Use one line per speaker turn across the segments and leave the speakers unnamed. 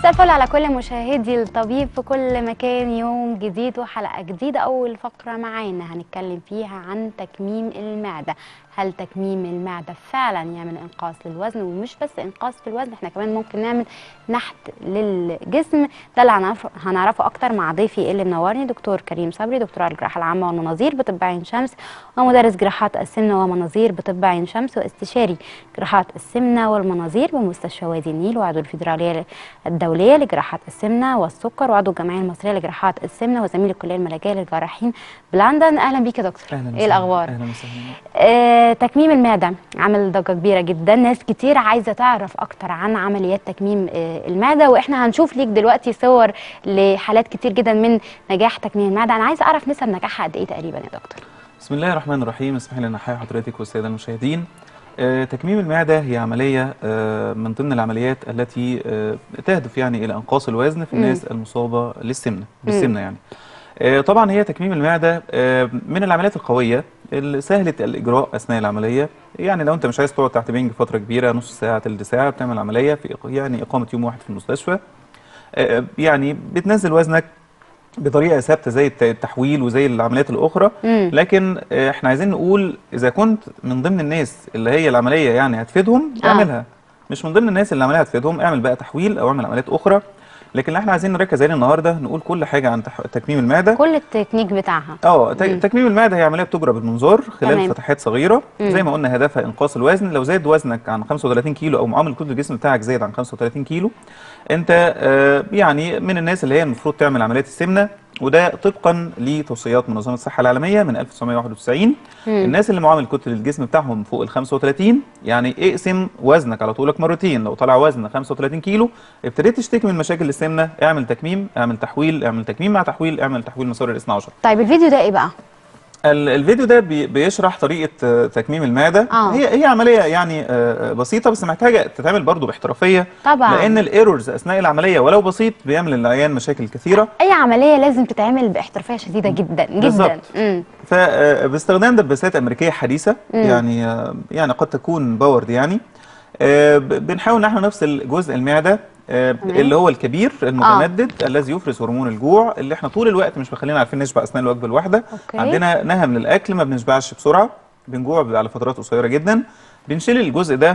مساء الفل على كل مشاهدي الطبيب في كل مكان يوم جديد وحلقة جديدة أول فقرة معانا هنتكلم فيها عن تكميم المعدة هل تكميم المعدة فعلا يعمل إنقاص للوزن ومش بس إنقاص في الوزن احنا كمان ممكن نعمل نحت للجسم ده اللي هنعرفه, هنعرفه أكتر مع ضيفي اللي منورني دكتور كريم صبري دكتور الجراحة العامة والمناظير بطب عين شمس ومدرس جراحات السمنة ومناظير بطب عين شمس واستشاري جراحات السمنة والمناظير بمستشفى وادي النيل وعضو الفيدرالية الدولية لجراحات السمنة والسكر وعضو الجمعية المصرية لجراحات السمنة وزميل الكلية الملكية للجراحين بلندن أهلا بيك يا دكتور
اهلا
إيه الأخبار؟
اهلا وسهلا
آه، تكميم المعدة عمل ضجة كبيرة جدا ناس كتير عايزة تعرف أكتر عن عمليات تكميم آه، المعدة وإحنا هنشوف ليك دلوقتي صور لحالات كتير جدا من نجاح تكميم المعدة أنا عايزة أعرف نسب نجاحها قد إيه تقريبا يا دكتور
بسم الله الرحمن الرحيم اسمح لي ان احيي حضرتك والساده المشاهدين آه، تكميم المعده هي عمليه آه، من ضمن العمليات التي آه، تهدف يعني الى انقاص الوزن في
مم.
الناس المصابه للسمنه بالسمنه يعني آه، طبعا هي تكميم المعده آه، من العمليات القويه اللي سهله الاجراء اثناء العمليه يعني لو انت مش عايز تقعد تحت بنج فتره كبيره نص ساعه ثلث ساعه بتعمل عمليه في إق- يعني اقامه يوم واحد في المستشفى آه، يعني بتنزل وزنك بطريقه ثابته زي الت- التحويل وزي العمليات الاخرى
مم.
لكن آه، احنا عايزين نقول اذا كنت من ضمن الناس اللي هي العمليه يعني هتفيدهم
آه.
اعملها مش من ضمن الناس اللي العمليه هتفيدهم اعمل بقى تحويل او اعمل عمليات اخرى لكن اللي احنا عايزين نركز عليه النهارده نقول كل حاجه عن تح- تكميم المعده
كل التكنيك بتاعها
اه ت-
مم.
تكميم المعده هي عمليه بتجرى بالمنظار خلال
تمام.
فتحات صغيره
مم.
زي ما قلنا هدفها انقاص الوزن لو زاد وزنك عن 35 كيلو او معامل كتله الجسم بتاعك زاد عن 35 كيلو انت آه، يعني من الناس اللي هي المفروض تعمل عمليات السمنه وده طبقا لتوصيات منظمه الصحه العالميه من 1991
مم.
الناس اللي معامل كتله الجسم بتاعهم فوق ال 35 يعني اقسم وزنك على طولك مرتين لو طلع وزن 35 كيلو ابتديت تشتكي من مشاكل السمنه اعمل تكميم اعمل تحويل اعمل تكميم مع تحويل اعمل تحويل مسار الاثنى عشر
طيب الفيديو ده إيه بقى؟
ال- الفيديو ده بي- بيشرح طريقه آه، تكميم المعده
آه.
هي هي عمليه يعني آه، آه، بسيطه بس محتاجه تتعمل برضو باحترافيه
طبعا
لان الايرورز اثناء العمليه ولو بسيط بيعمل للعيان مشاكل كثيره
أي عملية لازم تتعمل باحترافية شديدة جدا جدا
بالظبط.
مم.
فباستخدام دباسات امريكيه حديثه
مم.
يعني آه، يعني قد تكون باورد يعني آه، ب- بنحاول ان احنا نفصل جزء المعده آه،
تمام.
اللي هو الكبير المتمدد الذي يفرز هرمون الجوع اللي احنا طول الوقت مش مخلينا عارفين نشبع اثناء الوجبه الواحده
أوكي.
عندنا نهم للاكل ما بنشبعش بسرعه بنجوع على فترات قصيره جدا بنشيل الجزء ده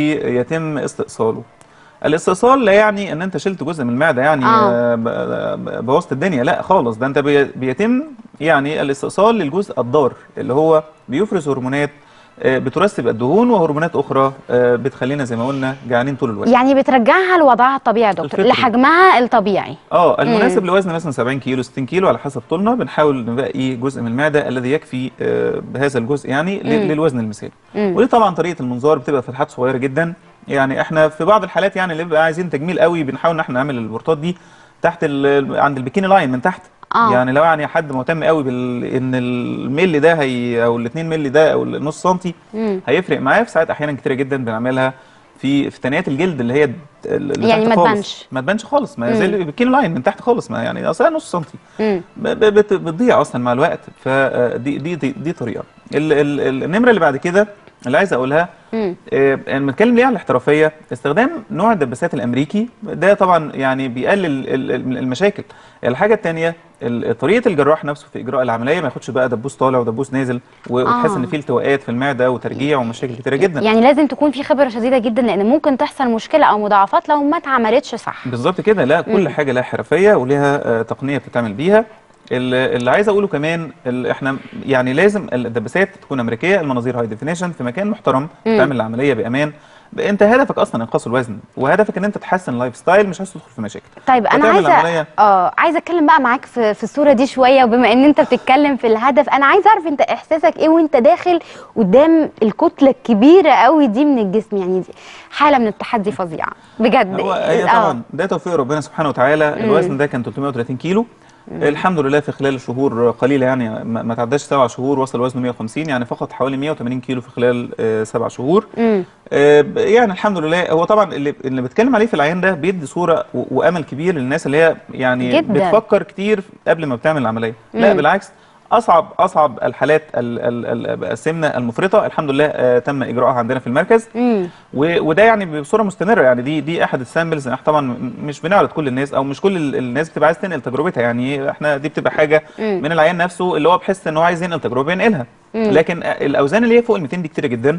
ويتم استئصاله الاستئصال لا يعني ان انت شلت جزء من المعده يعني
آه.
آه. ب- ب- بوظت الدنيا لا خالص ده انت بي- بيتم يعني الاستئصال للجزء الضار اللي هو بيفرز هرمونات آه، بترسب الدهون وهرمونات اخرى آه، بتخلينا زي ما قلنا جعانين طول الوقت
يعني بترجعها لوضعها الطبيعي يا دكتور
الفطري.
لحجمها الطبيعي
اه المناسب لوزن مثلا 70 كيلو 60 كيلو على حسب طولنا بنحاول نبقي جزء من المعده الذي يكفي آه، بهذا الجزء يعني ل-
مم.
للوزن المثالي
مم.
ودي طبعا طريقه المنظار بتبقى فتحات صغيره جدا يعني احنا في بعض الحالات يعني اللي بيبقى عايزين تجميل قوي بنحاول ان احنا نعمل البورتات دي تحت ال- عند البيكيني لاين من تحت
آه.
يعني لو يعني حد مهتم قوي بال ان الملي ده هي او الاثنين ملي ده او النص سنتي
مم.
هيفرق معاه في ساعات احيانا كتيره جدا بنعملها في في ثنايات الجلد اللي هي اللي
يعني
تحت
ما
خالص.
تبانش.
ما تبانش خالص ما زي
مم.
البيكيني لاين من تحت خالص ما يعني اصلا نص سنتي
مم.
ب- ب- بت- بتضيع اصلا مع الوقت فدي دي دي, دي طريقه ال- ال- النمره اللي بعد كده اللي عايز اقولها
مم.
آه، انا بنتكلم ليه على الاحترافيه استخدام نوع الدباسات الامريكي ده طبعا يعني بيقلل ال- ال- المشاكل الحاجه الثانيه طريقه الجراح نفسه في اجراء العمليه ما ياخدش بقى دبوس طالع ودبوس نازل و- وتحس
آه.
ان في التواءات في المعده وترجيع ومشاكل كتيره جدا
يعني لازم تكون في خبره شديده جدا لان ممكن تحصل مشكله او مضاعفات لو ما اتعملتش صح
بالظبط كده لا كل
مم.
حاجه لها حرفيه ولها آه، تقنيه بتتعمل بيها ال- اللي عايز اقوله كمان ال- احنا يعني لازم الدباسات تكون امريكيه المناظير هاي ديفينيشن في مكان محترم
مم.
تعمل العمليه بامان ب- انت هدفك اصلا انقاص الوزن وهدفك ان انت تحسن اللايف ستايل مش عايز تدخل في مشاكل
طيب انا
فتعمل
عايزه
العملية.
اه عايزه اتكلم بقى معاك في في الصوره دي شويه وبما ان انت بتتكلم في الهدف انا عايزه اعرف انت احساسك ايه وانت داخل قدام الكتله الكبيره قوي دي من الجسم يعني دي حاله من التحدي فظيعه بجد
هو هي
آه.
طبعا ده توفيق ربنا سبحانه وتعالى الوزن ده كان 330 كيلو الحمد لله في خلال شهور قليله يعني ما ما تعداش سبع شهور وصل وزنه 150 يعني فقط حوالي 180 كيلو في خلال آه، سبع شهور
مم.
آه، ب- يعني الحمد لله هو طبعا اللي اللي بتكلم عليه في العيان ده بيدي صوره و- وامل كبير للناس اللي هي يعني
جداً.
بتفكر كتير قبل ما بتعمل العمليه لا
مم.
بالعكس اصعب اصعب الحالات ال- ال- ال- السمنه المفرطه الحمد لله آه، تم اجراءها عندنا في المركز
امم
و- وده يعني بصوره مستمره يعني دي دي احد السامبلز احنا طبعا م- مش بنعرض كل الناس او مش كل ال- الناس بتبقى عايز تنقل تجربتها يعني احنا دي بتبقى حاجه
مم.
من العيان نفسه اللي هو بحس ان هو عايز ينقل تجربه ينقلها
مم.
لكن الاوزان اللي هي فوق ال 200 دي كتيره جدا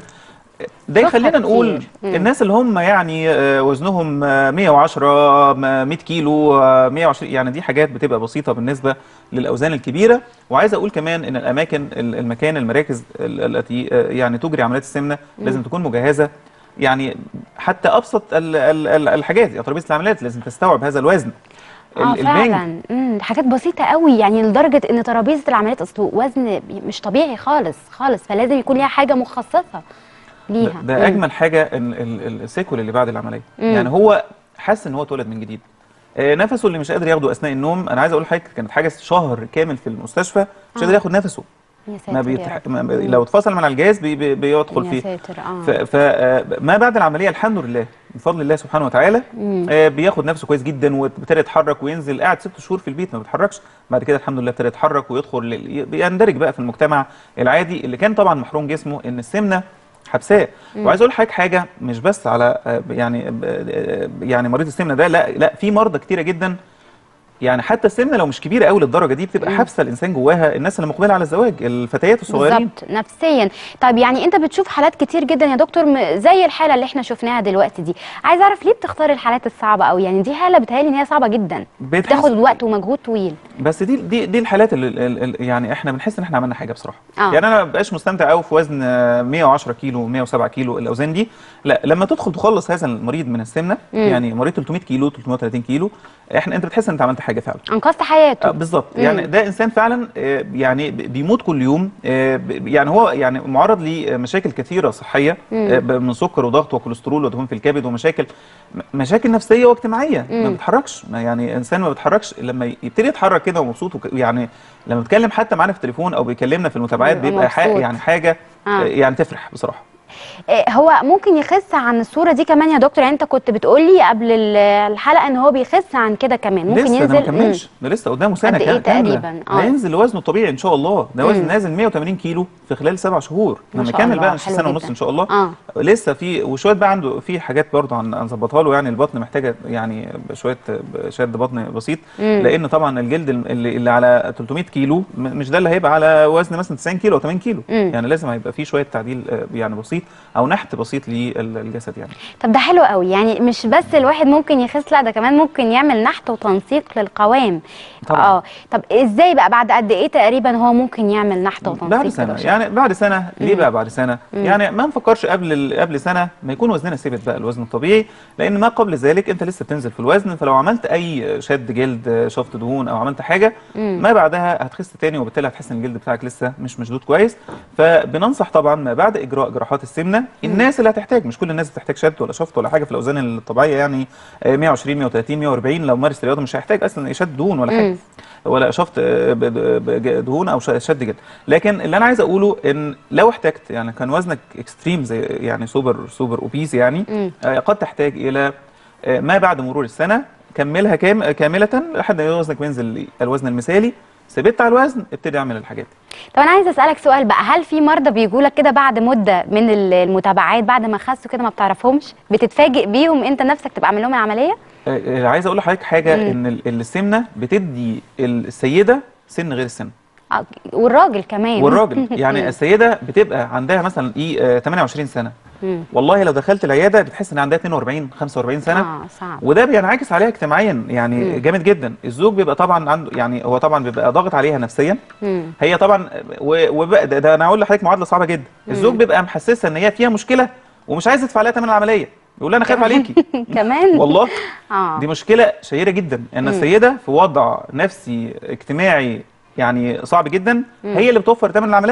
ده
شوفها
يخلينا نقول
كتير. مم.
الناس اللي هم يعني آه، وزنهم آه، 110 م- 100 كيلو آه، 120 يعني دي حاجات بتبقى بسيطه بالنسبه للاوزان الكبيره وعايز اقول كمان ان الاماكن ال- المكان المراكز ال- التي آه، يعني تجري عمليات السمنه لازم تكون مجهزه يعني حتى ابسط ال- ال- ال- الحاجات يعني ترابيزه العمليات لازم تستوعب هذا الوزن
اه
ال- البنج
فعلا امم حاجات بسيطه قوي يعني لدرجه ان ترابيزه العمليات اصله وزن مش طبيعي خالص خالص فلازم يكون ليها حاجه مخصصه
ده,
ليها
ده
مم.
اجمل حاجه ال- ال- السيكول اللي بعد العمليه
مم.
يعني هو حاسس ان هو اتولد من جديد آه، نفسه اللي مش قادر ياخده اثناء النوم انا عايز اقول لحضرتك كانت حاجه شهر كامل في المستشفى مش
آه.
قادر ياخد نفسه
يا
ما
ساتر يا
بيتح...
رب.
ما...
مم.
لو اتفصل من على الجهاز بي... بي... بيدخل
يا
فيه
ساتر اه
ف... ف... آه، ما بعد العمليه الحمد لله بفضل الله سبحانه وتعالى
مم.
آه، بياخد نفسه كويس جدا وابتدى يتحرك وينزل قاعد ست شهور في البيت ما بيتحركش بعد كده الحمد لله ابتدى يتحرك ويدخل لل- يندرج بقى في المجتمع العادي اللي كان طبعا محروم جسمه ان السمنه حبساه وعايز اقول لحضرتك حاجه مش بس على آه، يعني آه، يعني مريض السمنه ده لا لا في مرضى كتيره جدا يعني حتى السمنه لو مش كبيره قوي للدرجه دي بتبقى حابسه الانسان جواها الناس اللي مقبله على الزواج الفتيات الصغيرين
بالظبط نفسيا طيب يعني انت بتشوف حالات كتير جدا يا دكتور م- زي الحاله اللي احنا شفناها دلوقتي دي عايز اعرف ليه بتختار الحالات الصعبه قوي يعني دي حاله بتهيألي ان هي صعبه جدا
بتحس-
بتاخد وقت ومجهود طويل
بس دي دي دي الحالات اللي اللي- اللي يعني احنا بنحس ان احنا عملنا حاجه بصراحه
آه.
يعني انا ما بقاش مستمتع قوي في وزن آه، 110 كيلو 107 كيلو الاوزان دي لا لما تدخل تخلص هذا المريض من السمنه
مم.
يعني مريض 300 كيلو 330 كيلو احنا انت بتحس ان انت عملت حاجه فعلا
انقذت حياته
آه، بالظبط
مم.
يعني ده انسان فعلا آه، يعني ب- بيموت كل يوم آه، ب- يعني هو يعني معرض لمشاكل كثيره صحيه
مم.
آه، ب- من سكر وضغط وكوليسترول ودهون في الكبد ومشاكل م- مشاكل نفسيه واجتماعيه ما
مم.
بيتحركش ما يعني انسان ما بيتحركش لما يبتدي يتحرك كده ومبسوط وك- يعني لما بيتكلم حتى معانا في التليفون او بيكلمنا في المتابعات
بيبقى
بيبقى ح-
مبسوط.
يعني حاجه
آه.
آه، يعني تفرح بصراحه
إيه، هو ممكن يخس عن الصوره دي كمان يا دكتور يعني انت كنت بتقولي قبل ال- الحلقه ان هو بيخس عن كده كمان ممكن
لسه ده
ينزل
ما كملش ده لسه قدامه سنه
قد إيه
كام- كاملة.
تقريباً؟ آه.
هينزل لوزنه الطبيعي ان شاء الله ده وزن
مم.
نازل 180 كيلو في خلال سبع شهور
ما
لما
شاء
يكمل
الله،
بقى نص
حلو
سنه ونص
جدا.
ان شاء الله
اه
لسه في وشويه بقى عنده في حاجات برضه هن- هنظبطها له يعني البطن محتاجه يعني شويه شد بطن بسيط
مم.
لان طبعا الجلد اللي, اللي على 300 كيلو م- مش ده اللي هيبقى على وزن مثلا 90 كيلو او 80 كيلو
مم.
يعني لازم هيبقى في شويه تعديل آه، يعني بسيط او نحت بسيط للجسد يعني
طب ده حلو قوي يعني مش بس الواحد ممكن يخس لا ده كمان ممكن يعمل نحت وتنسيق للقوام
طبعاً.
اه طب ازاي بقى بعد قد ايه تقريبا هو ممكن يعمل نحت وتنسيق
بعد
كده
سنه
وشكل؟
يعني بعد سنه ليه
مم.
بقى بعد سنه
مم.
يعني ما نفكرش قبل ال- قبل سنه ما يكون وزننا ثابت بقى الوزن الطبيعي لان ما قبل ذلك انت لسه بتنزل في الوزن فلو عملت اي شد جلد شفط دهون او عملت حاجه
مم.
ما بعدها هتخس تاني وبالتالي هتحس ان الجلد بتاعك لسه مش مشدود كويس فبننصح طبعا ما بعد اجراء جراحات السمنه الناس اللي هتحتاج مش كل الناس بتحتاج شد ولا شفط ولا حاجه في الاوزان الطبيعيه يعني آه، 120 130 140 لو مارس رياضه مش هيحتاج اصلا شد دهون ولا حاجه
مم.
ولا شفط آه، ب- ب- دهون او ش- شد جلد لكن اللي انا عايز اقوله ان لو احتجت يعني كان وزنك اكستريم زي يعني سوبر سوبر اوبيز يعني
مم.
آه، قد تحتاج الى آه، ما بعد مرور السنه كملها كام كامله لحد ما وزنك بينزل الوزن المثالي ثبت على الوزن ابتدي اعمل الحاجات دي.
طب انا عايزه اسالك سؤال بقى هل في مرضى بيجوا لك كده بعد مده من ال- المتابعات بعد ما خسوا كده ما بتعرفهمش بتتفاجئ بيهم انت نفسك تبقى عامل لهم العمليه
آه، آه، عايز اقول لحضرتك حاجه
مم.
ان ال- السمنه بتدي السيده سن غير السن
آه، والراجل كمان
والراجل يعني السيده بتبقى عندها مثلا ايه آه، 28 سنه
مم.
والله لو دخلت العياده بتحس ان عندها 42 45 سنه
اه صعب
وده بينعكس عليها اجتماعيا يعني
مم.
جامد جدا الزوج بيبقى طبعا عنده يعني هو طبعا بيبقى ضاغط عليها نفسيا
مم.
هي طبعا و- وبقى ده, ده انا اقول لحضرتك معادله صعبه جدا الزوج بيبقى محسسها ان هي فيها مشكله ومش عايز يدفع لها ثمن العمليه يقول لها انا خايف عليكي
كمان
والله
اه
دي مشكله شهيره جدا ان
مم.
السيده في وضع نفسي اجتماعي يعني صعب جدا
مم.
هي اللي بتوفر ثمن العمليه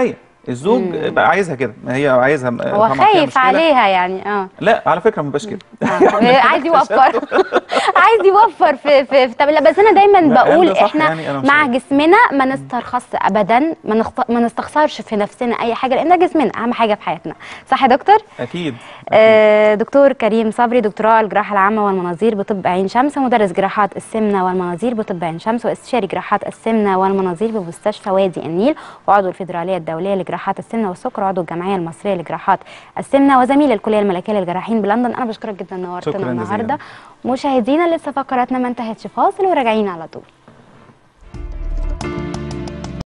الزوج بقى عايزها كده هي عايزها
هو
طبعاً فيها
خايف
مشكلة.
عليها يعني اه
لا على فكره ما بقاش كده
آه، عايز يوفر عايز يوفر في في, في طب لا بس انا دايما
لا،
بقول
ده صح
احنا
يعني، أنا مش
مع
عارف.
جسمنا ما نسترخص ابدا ما, نخت... ما نستخسرش في نفسنا اي حاجه لان ده جسمنا اهم حاجه في حياتنا صح يا دكتور
اكيد
آه، دكتور كريم صبري دكتوراه الجراحه العامه والمناظير بطب عين شمس مدرس جراحات السمنه والمناظير بطب عين شمس واستشاري جراحات السمنه والمناظير بمستشفى وادي النيل وعضو الفيدراليه الدوليه لجراحات السمنه والسكر وعضو الجمعيه المصريه لجراحات السمنه وزميل الكليه الملكيه للجراحين بلندن انا بشكرك جدا نورتنا
شكراً جزيلاً.
النهارده مشاهدينا لسه فقراتنا ما انتهتش فاصل وراجعين على طول